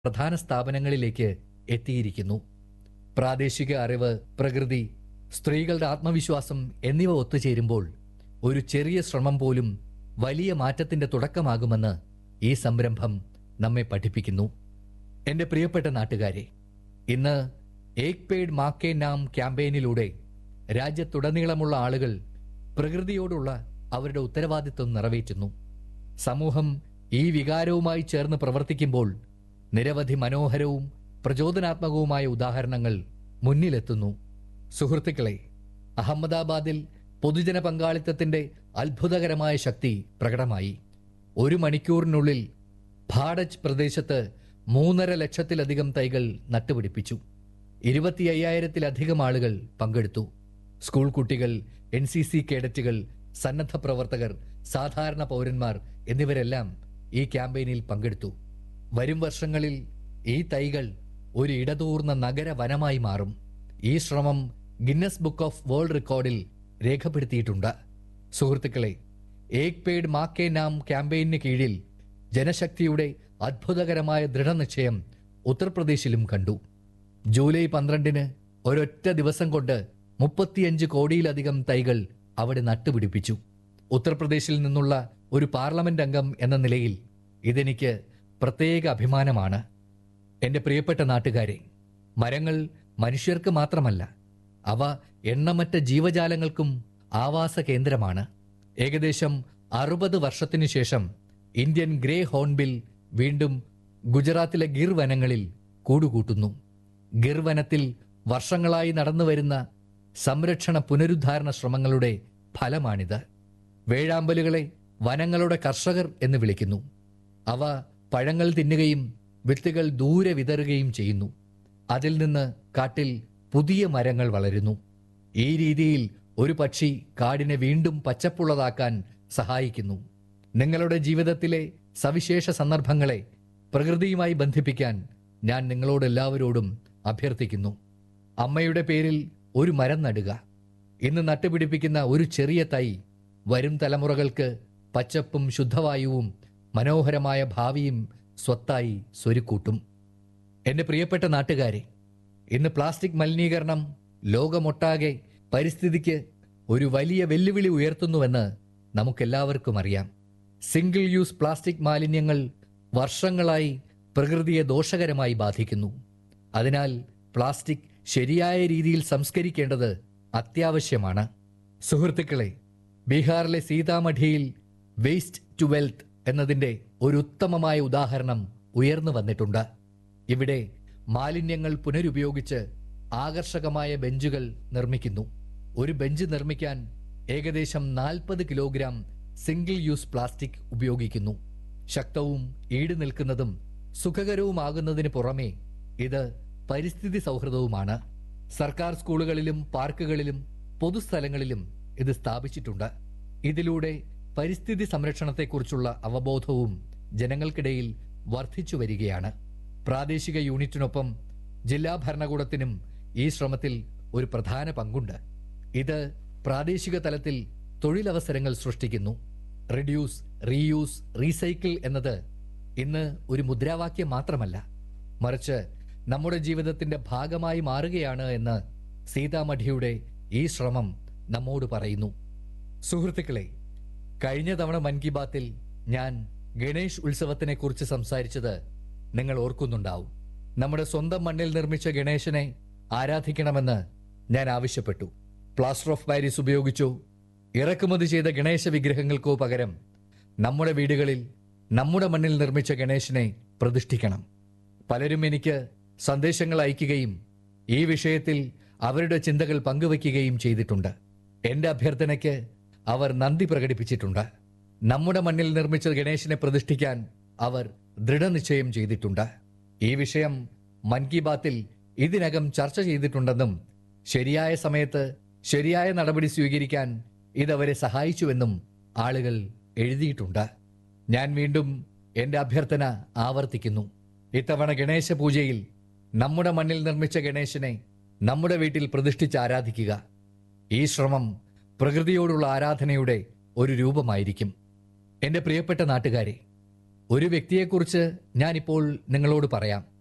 പ്രധാന സ്ഥാപനങ്ങളിലേക്ക് എത്തിയിരിക്കുന്നു പ്രാദേശിക അറിവ് പ്രകൃതി സ്ത്രീകളുടെ ആത്മവിശ്വാസം എന്നിവ ഒത്തുചേരുമ്പോൾ ഒരു ചെറിയ ശ്രമം പോലും വലിയ മാറ്റത്തിന്റെ തുടക്കമാകുമെന്ന് ഈ സംരംഭം നമ്മെ പഠിപ്പിക്കുന്നു എന്റെ പ്രിയപ്പെട്ട നാട്ടുകാരെ ഇന്ന് ഏക് പേഡ് മാക്കേ നാം ക്യാമ്പയിനിലൂടെ രാജ്യത്തുടനീളമുള്ള ആളുകൾ പ്രകൃതിയോടുള്ള അവരുടെ ഉത്തരവാദിത്വം നിറവേറ്റുന്നു സമൂഹം ഈ വികാരവുമായി ചേർന്ന് പ്രവർത്തിക്കുമ്പോൾ നിരവധി മനോഹരവും പ്രചോദനാത്മകവുമായ ഉദാഹരണങ്ങൾ മുന്നിലെത്തുന്നു സുഹൃത്തുക്കളെ അഹമ്മദാബാദിൽ പൊതുജന പങ്കാളിത്തത്തിന്റെ അത്ഭുതകരമായ ശക്തി പ്രകടമായി ഒരു മണിക്കൂറിനുള്ളിൽ ഭാഡജ് പ്രദേശത്ത് മൂന്നര ലക്ഷത്തിലധികം തൈകൾ നട്ടുപിടിപ്പിച്ചു ഇരുപത്തി അയ്യായിരത്തിലധികം ആളുകൾ പങ്കെടുത്തു സ്കൂൾ കുട്ടികൾ എൻ സി സി കേഡറ്റുകൾ സന്നദ്ധ പ്രവർത്തകർ സാധാരണ പൗരന്മാർ എന്നിവരെല്ലാം ഈ ക്യാമ്പയിനിൽ പങ്കെടുത്തു വരും വർഷങ്ങളിൽ ഈ തൈകൾ ഒരു ഇടതൂർന്ന നഗര വനമായി മാറും ഈ ശ്രമം ഗിന്നസ് ബുക്ക് ഓഫ് വേൾഡ് റെക്കോർഡിൽ രേഖപ്പെടുത്തിയിട്ടുണ്ട് സുഹൃത്തുക്കളെ ഏക് പേഡ് മാക്കേ നാം ക്യാമ്പയിന് കീഴിൽ ജനശക്തിയുടെ അത്ഭുതകരമായ ദൃഢനിശ്ചയം ഉത്തർപ്രദേശിലും കണ്ടു ജൂലൈ പന്ത്രണ്ടിന് ഒരൊറ്റ ദിവസം കൊണ്ട് മുപ്പത്തിയഞ്ച് കോടിയിലധികം തൈകൾ അവിടെ നട്ടുപിടിപ്പിച്ചു ഉത്തർപ്രദേശിൽ നിന്നുള്ള ഒരു പാർലമെന്റ് അംഗം എന്ന നിലയിൽ ഇതെനിക്ക് പ്രത്യേക അഭിമാനമാണ് എന്റെ പ്രിയപ്പെട്ട നാട്ടുകാരെ മരങ്ങൾ മനുഷ്യർക്ക് മാത്രമല്ല അവ എണ്ണമറ്റ ജീവജാലങ്ങൾക്കും ആവാസ കേന്ദ്രമാണ് ഏകദേശം അറുപത് വർഷത്തിനു ശേഷം ഇന്ത്യൻ ഗ്രേ ഹോൺബിൽ വീണ്ടും ഗുജറാത്തിലെ ഗിർ വനങ്ങളിൽ കൂടുകൂട്ടുന്നു ഗിർ വനത്തിൽ വർഷങ്ങളായി നടന്നുവരുന്ന സംരക്ഷണ പുനരുദ്ധാരണ ശ്രമങ്ങളുടെ ഫലമാണിത് വേഴാമ്പലുകളെ വനങ്ങളുടെ കർഷകർ എന്ന് വിളിക്കുന്നു അവ പഴങ്ങൾ തിന്നുകയും വിത്തുകൾ ദൂരെ വിതറുകയും ചെയ്യുന്നു അതിൽ നിന്ന് കാട്ടിൽ പുതിയ മരങ്ങൾ വളരുന്നു ഈ രീതിയിൽ ഒരു പക്ഷി കാടിനെ വീണ്ടും പച്ചപ്പുള്ളതാക്കാൻ സഹായിക്കുന്നു നിങ്ങളുടെ ജീവിതത്തിലെ സവിശേഷ സന്ദർഭങ്ങളെ പ്രകൃതിയുമായി ബന്ധിപ്പിക്കാൻ ഞാൻ നിങ്ങളോടെല്ലാവരോടും അഭ്യർത്ഥിക്കുന്നു അമ്മയുടെ പേരിൽ ഒരു മരം നടുക ഇന്ന് നട്ടുപിടിപ്പിക്കുന്ന ഒരു ചെറിയ തൈ വരും തലമുറകൾക്ക് പച്ചപ്പും ശുദ്ധവായുവും മനോഹരമായ ഭാവിയും സ്വത്തായി സ്വരുക്കൂട്ടും എന്റെ പ്രിയപ്പെട്ട നാട്ടുകാരെ ഇന്ന് പ്ലാസ്റ്റിക് മലിനീകരണം ലോകമൊട്ടാകെ പരിസ്ഥിതിക്ക് ഒരു വലിയ വെല്ലുവിളി ഉയർത്തുന്നുവെന്ന് നമുക്കെല്ലാവർക്കും അറിയാം സിംഗിൾ യൂസ് പ്ലാസ്റ്റിക് മാലിന്യങ്ങൾ വർഷങ്ങളായി പ്രകൃതിയെ ദോഷകരമായി ബാധിക്കുന്നു അതിനാൽ പ്ലാസ്റ്റിക് ശരിയായ രീതിയിൽ സംസ്കരിക്കേണ്ടത് അത്യാവശ്യമാണ് സുഹൃത്തുക്കളെ ബീഹാറിലെ സീതാമഠിയിൽ വേസ്റ്റ് ടു വെൽത്ത് എന്നതിന്റെ ഒരു ഉത്തമമായ ഉദാഹരണം ഉയർന്നു വന്നിട്ടുണ്ട് ഇവിടെ മാലിന്യങ്ങൾ പുനരുപയോഗിച്ച് ആകർഷകമായ ബെഞ്ചുകൾ നിർമ്മിക്കുന്നു ഒരു ബെഞ്ച് നിർമ്മിക്കാൻ ഏകദേശം നാൽപ്പത് കിലോഗ്രാം സിംഗിൾ യൂസ് പ്ലാസ്റ്റിക് ഉപയോഗിക്കുന്നു ശക്തവും ഈട് നിൽക്കുന്നതും സുഖകരവുമാകുന്നതിന് പുറമെ ഇത് പരിസ്ഥിതി സൗഹൃദവുമാണ് സർക്കാർ സ്കൂളുകളിലും പാർക്കുകളിലും പൊതുസ്ഥലങ്ങളിലും ഇത് സ്ഥാപിച്ചിട്ടുണ്ട് ഇതിലൂടെ പരിസ്ഥിതി സംരക്ഷണത്തെക്കുറിച്ചുള്ള അവബോധവും ജനങ്ങൾക്കിടയിൽ വർദ്ധിച്ചു വരികയാണ് പ്രാദേശിക യൂണിറ്റിനൊപ്പം ജില്ലാ ഭരണകൂടത്തിനും ഈ ശ്രമത്തിൽ ഒരു പ്രധാന പങ്കുണ്ട് ഇത് പ്രാദേശിക തലത്തിൽ തൊഴിലവസരങ്ങൾ സൃഷ്ടിക്കുന്നു റിഡ്യൂസ് റീയൂസ് റീസൈക്കിൾ എന്നത് ഇന്ന് ഒരു മുദ്രാവാക്യം മാത്രമല്ല മറിച്ച് നമ്മുടെ ജീവിതത്തിന്റെ ഭാഗമായി മാറുകയാണ് എന്ന് സീതാമഠിയുടെ ഈ ശ്രമം നമ്മോട് പറയുന്നു സുഹൃത്തുക്കളെ കഴിഞ്ഞ തവണ മൻ കി ബാത്തിൽ ഞാൻ ഗണേഷ് ഉത്സവത്തിനെ കുറിച്ച് സംസാരിച്ചത് നിങ്ങൾ ഓർക്കുന്നുണ്ടാവും നമ്മുടെ സ്വന്തം മണ്ണിൽ നിർമ്മിച്ച ഗണേശനെ ആരാധിക്കണമെന്ന് ഞാൻ ആവശ്യപ്പെട്ടു പ്ലാസ്റ്റർ ഓഫ് പാരീസ് ഉപയോഗിച്ചോ ഇറക്കുമതി ചെയ്ത ഗണേശ വിഗ്രഹങ്ങൾക്കോ പകരം നമ്മുടെ വീടുകളിൽ നമ്മുടെ മണ്ണിൽ നിർമ്മിച്ച ഗണേശനെ പ്രതിഷ്ഠിക്കണം പലരും എനിക്ക് സന്ദേശങ്ങൾ അയക്കുകയും ഈ വിഷയത്തിൽ അവരുടെ ചിന്തകൾ പങ്കുവയ്ക്കുകയും ചെയ്തിട്ടുണ്ട് എന്റെ അഭ്യർത്ഥനയ്ക്ക് അവർ നന്ദി പ്രകടിപ്പിച്ചിട്ടുണ്ട് നമ്മുടെ മണ്ണിൽ നിർമ്മിച്ച ഗണേശനെ പ്രതിഷ്ഠിക്കാൻ അവർ ദൃഢനിശ്ചയം ചെയ്തിട്ടുണ്ട് ഈ വിഷയം മൻ കി ബാത്തിൽ ഇതിനകം ചർച്ച ചെയ്തിട്ടുണ്ടെന്നും ശരിയായ സമയത്ത് ശരിയായ നടപടി സ്വീകരിക്കാൻ ഇതവരെ സഹായിച്ചുവെന്നും ആളുകൾ എഴുതിയിട്ടുണ്ട് ഞാൻ വീണ്ടും എന്റെ അഭ്യർത്ഥന ആവർത്തിക്കുന്നു ഇത്തവണ ഗണേശ പൂജയിൽ നമ്മുടെ മണ്ണിൽ നിർമ്മിച്ച ഗണേശനെ നമ്മുടെ വീട്ടിൽ പ്രതിഷ്ഠിച്ച് ആരാധിക്കുക ഈ ശ്രമം പ്രകൃതിയോടുള്ള ആരാധനയുടെ ഒരു രൂപമായിരിക്കും എന്റെ പ്രിയപ്പെട്ട നാട്ടുകാരെ ഒരു വ്യക്തിയെക്കുറിച്ച് ഞാനിപ്പോൾ നിങ്ങളോട് പറയാം